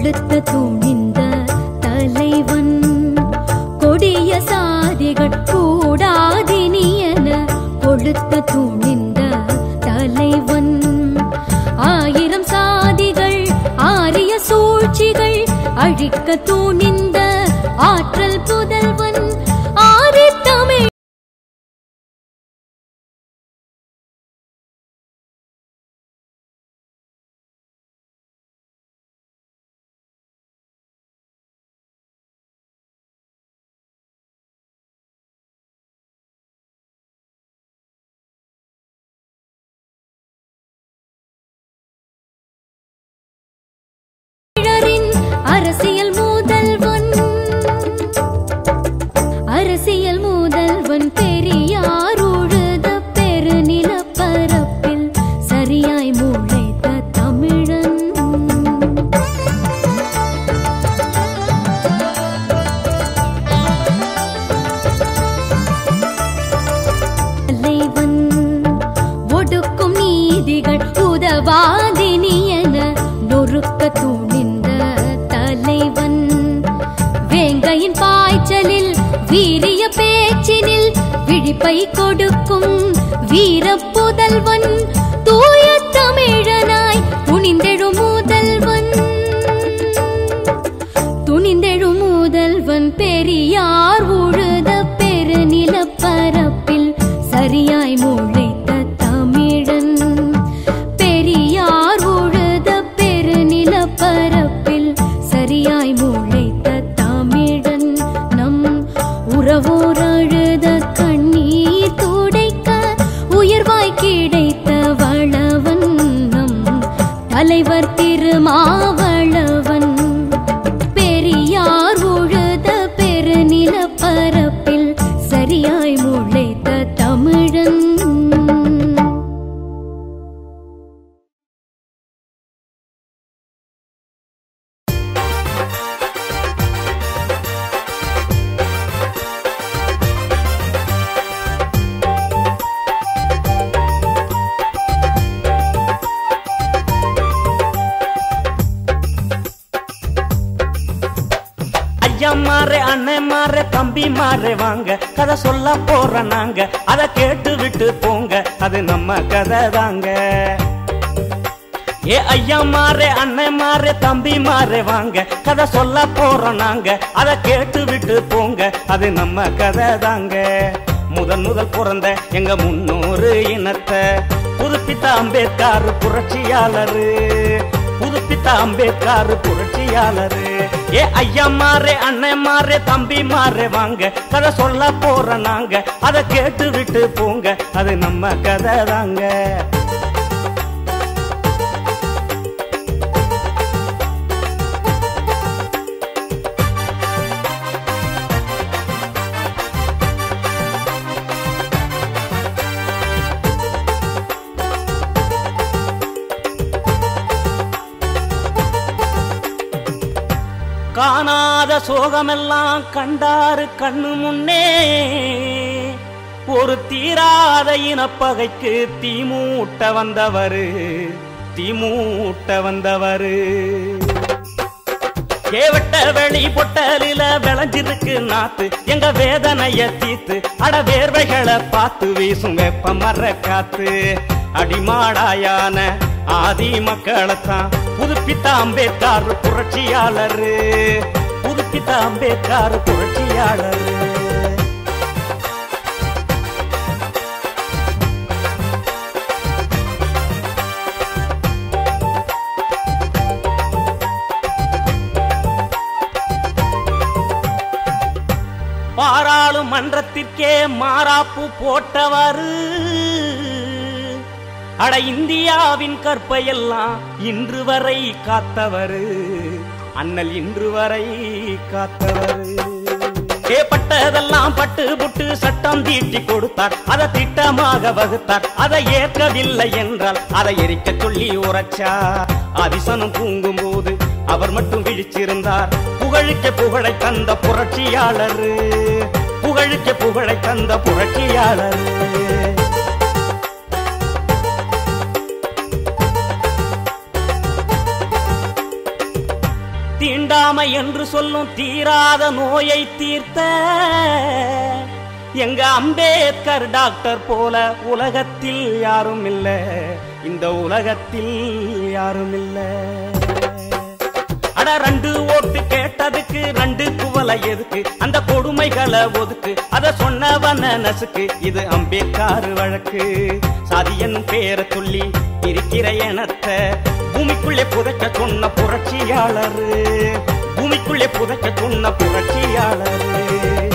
கொளுத்த துணிந்த தலைவன் கொடிய சாதிகள் கூடாதினியன கொளுத்த துணிந்த தலைவன் ஆயிரம் சாதிகள் ஆரிய சூழ்ச்சிகள் அழிக்க துணிந்த ஆற்றல் புதல்வன் ஆரி தமிழ் தமிழரின் அரசியல் முதல்வன் அரசியல் முதல்வன் பெரியார் உழுத பெருநிலப்பரப்பில் சரியாய் முளைத்த தமிழன் தலைவன் ஒடுக்கும் நீதிகள் உதவாதினியன நொறுக்க துணிந்த தலைவன் வேங்கையின் பாய்ச்சலில் வீரிய பேச்சினில் விழிப்பை கொடுக்கும் வீர புதல்வன் தூய தமிழனாய் துணிந்தெழும் முதல்வன் துணிந்தெழும் முதல்வன் பெரியார் உழுத பெருநிலப்பரப்பில் சரியாய் முளைத்த தமிழன் பெரியார் உழுத பெருநிலப்பரப்பில் சரியாய் முளைத்த தமிழன் நம் உறவோர் அழுத கண்ணீர் துடைக்க உயர்வாய் கிடைத்த வளவன் நம் தலைவர் திருமாவளவன் பெரியார் உழுத பெருநிலப்பரப்பில் சரியாய் முளைத்த தமிழன் ஐயா மாறே அண்ணன் மாறே தம்பி மாறே வாங்க கதை சொல்ல போற நாங்க அத கேட்டு விட்டு போங்க அது நம்ம கதை தாங்க ஏ ஐயா மாறே அண்ணன் மாறே தம்பி மாறே வாங்க கதை சொல்ல போறோம் நாங்க அத கேட்டு விட்டு போங்க அது நம்ம கதை தாங்க முதன் முதல் பிறந்த எங்க முன்னோரு இனத்தை புதுப்பித்த அம்பேத்கர் புரட்சியாளரு புதுப்பித்த அம்பேத்கர் புரட்சியாளரு ஏ ஐயா மாறே அண்ணன் மாறே தம்பி மாறே வாங்க கதை சொல்ல போற நாங்க அத கேட்டு விட்டு போங்க அது நம்ம கதை தாங்க காணாத சோகமெல்லாம் கண்டாரு கண்ணு முன்னே ஒரு தீராத இனப்பகைக்கு தீமூட்ட வந்தவரு தீமூட்ட வந்தவரு கேவட்ட வெளி பொட்டலில விளைஞ்சிருக்கு நாத்து எங்க வேதனைய தீத்து அட வேர்வைகளை பார்த்து வீசும் வெப்ப மர காத்து அடிமாடாயான ஆதி மக்களைத்தான் புதுப்பித்த அம்பேத்கர் புரட்சியாளரு புதுப்பித்த அம்பேத்கர் புரட்சியாளரு பாராளுமன்றத்திற்கே மாறாப்பு போட்டவாறு அட இந்தியாவின் கற்பையெல்லாம் இன்று வரை காத்தவரு அண்ணல் இன்று வரை காத்தவரு ஏற்பட்டதெல்லாம் பட்டு புட்டு சட்டம் தீட்டி கொடுத்தார் அதை திட்டமாக வகுத்தார் அதை ஏற்கவில்லை என்றால் அதை எரிக்க சொல்லி உரைச்சார் அதிசனம் தூங்கும் போது அவர் மட்டும் விழிச்சிருந்தார் புகழுக்க புகழை தந்த புரட்சியாளர் புகழுக்க புகழை தந்த புரட்சியாளர் தீண்டாமை என்று சொல்லும் தீராத நோயை தீர்த்த எங்க அம்பேத்கர் டாக்டர் போல உலகத்தில் யாரும் இல்ல இந்த உலகத்தில் யாரும் இல்ல அட ரெண்டு ஓட்டு கேட்டதுக்கு ரெண்டு குவலை எதுக்கு அந்த கொடுமைகளை ஒதுக்கு அத சொன்னவன நசுக்கு இது அம்பேத்கர் வழக்கு சாதியன் பேரை சொல்லி இருக்கிற எனத்தை பூமிக்குள்ளே புதைக்க சொன்ன புரட்சியாளர் பூமிக்குள்ளே புதைக்க சொன்ன புரட்சியாளர்